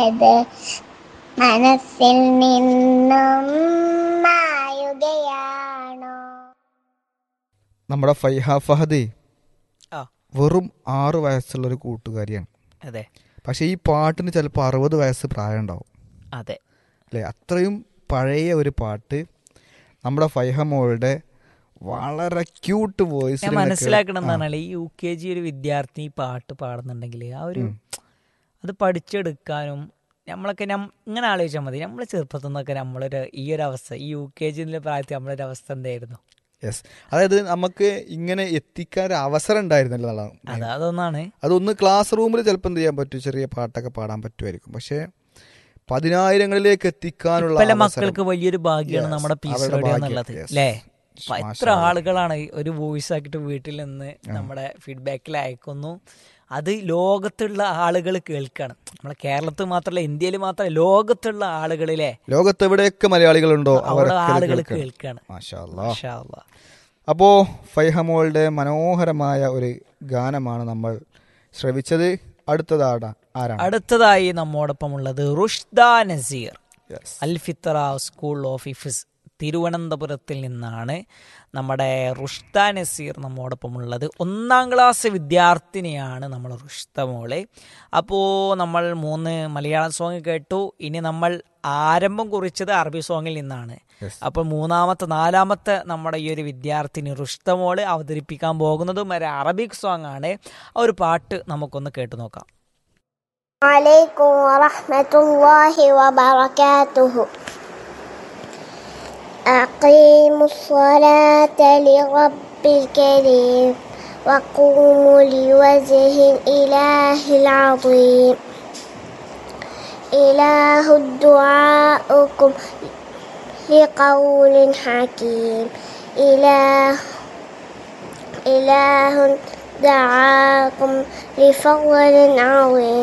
ചിലത് മനസ്സിൽ നിന്നും മായുകയാണോ നമ്മുടെ ഫൈഹ ഫഹദ് ആ വെറും ആറ് വയസ്സുള്ള ഒരു കൂട്ടുകാരിയാണ് അതെ പക്ഷെ ഈ പാട്ടിന് ചിലപ്പോൾ അറുപത് വയസ്സ് പ്രായം ഉണ്ടാവും അതെ അല്ലേ അത്രയും പഴയ ഒരു പാട്ട് നമ്മുടെ ഫൈഹ മോളുടെ വളരെ ക്യൂട്ട് വോയിസ് ഞാൻ മനസ്സിലാക്കണം എന്ന് പറഞ്ഞാൽ ഈ യു കെ ജി ഒരു വിദ്യാർത്ഥി ഈ പാട്ട് പാടുന്നുണ്ടെങ്കിൽ ആ ഒരു അത് പഠിച്ചെടുക്കാനും നമ്മളൊക്കെ നം ഇങ്ങനെ ആലോചിച്ചാൽ മതി നമ്മളെ ചെറുപ്പത്തിൽ നിന്നൊക്കെ നമ്മളൊരു ഈ ഒരു അവസ്ഥ ഈ യു കെ ജിന്റെ പ്രായത്തിൽ നമ്മളൊരു അവസ്ഥ എന്തായിരുന്നു യെസ് അതായത് നമുക്ക് ഇങ്ങനെ എത്തിക്കാൻ ഒരു അവസരം ഉണ്ടായിരുന്നല്ലോ എന്നുള്ളതാണ് അത് അതൊന്നാണ് അതൊന്ന് ക്ലാസ് റൂമിൽ ചിലപ്പോൾ എന്ത് ചെയ്യാൻ പറ്റും ചെറിയ പാട്ടൊക്കെ പാടാൻ പറ്റുമായിരിക്കും പക്ഷേ പതിനായിരങ്ങളിലേക്ക് എത്തിക്കാനുള്ള പല അവസരം- മക്കൾക്ക് വലിയൊരു ഭാഗ്യമാണ് Yes, നമ്മുടെ പീസ് അവരുടെ റേഡിയോ ഭാഗ്യം, എന്നുള്ളത് yes. അല്ലേ മാഷാ അപ്പൊ എത്ര അല്ലാ. ആളുകളാണ് ഒരു വോയിസ് ആക്കിയിട്ട് വീട്ടിൽ നിന്ന് നമ്മുടെ ഫീഡ്ബാക്കിൽ അയക്കുന്നു അത് ലോകത്തുള്ള ആളുകൾ കേൾക്കണം നമ്മളെ കേരളത്തിൽ മാത്രമല്ല ഇന്ത്യയിൽ മാത്രമല്ല ലോകത്തുള്ള ആളുകളിലെ ലോകത്ത് എവിടെയൊക്കെ മലയാളികളുണ്ടോ അവിടെ അവരൊക്കെ ഇത് ആളുകൾ കേൾക്കണം. കേൾക്കാണ് മാഷാ അല്ലാ. മാഷാ അല്ലാ. അപ്പോ ഫൈഹമോളുടെ മനോഹരമായ ഒരു ഗാനമാണ് നമ്മൾ ശ്രവിച്ചത് അടുത്തതാട ആരാണ് അടുത്തതായി നമ്മോടൊപ്പം ഉള്ളത് Rushda Naseer Yes. Alfitra school of ഇഫിസ് തിരുവനന്തപുരത്തിൽ നിന്നാണ് നമ്മുടെ റുഷ്ത നസീർ നമ്മോടൊപ്പം ഉള്ളത് ഒന്നാം ക്ലാസ് വിദ്യാർത്ഥിനിയാണ് നമ്മൾ റുഷ്ത മോള് അപ്പോൾ നമ്മൾ മൂന്ന് മലയാളം സോങ് കേട്ടു ഇനി നമ്മൾ ആരംഭം കുറിച്ചത് അറബി സോങ്ങിൽ നിന്നാണ് Yes. അപ്പോൾ മൂന്നാമത്തെ നാലാമത്തെ നമ്മുടെ ഈ ഒരു വിദ്യാർത്ഥിനി റുഷ്ത മോള് അവതരിപ്പിക്കാൻ പോകുന്നതും ഒരു അറബിക് സോങ് ആണ് ആ ഒരു പാട്ട് നമുക്കൊന്ന് കേട്ടു നോക്കാം عليكم ورحمة الله وبركاته أقيموا الصلاة لرب الكريم وقوموا لوجه الإله العظيم إله دعاؤكم لقول حكيم إله إله دعاكم لفضل عظيم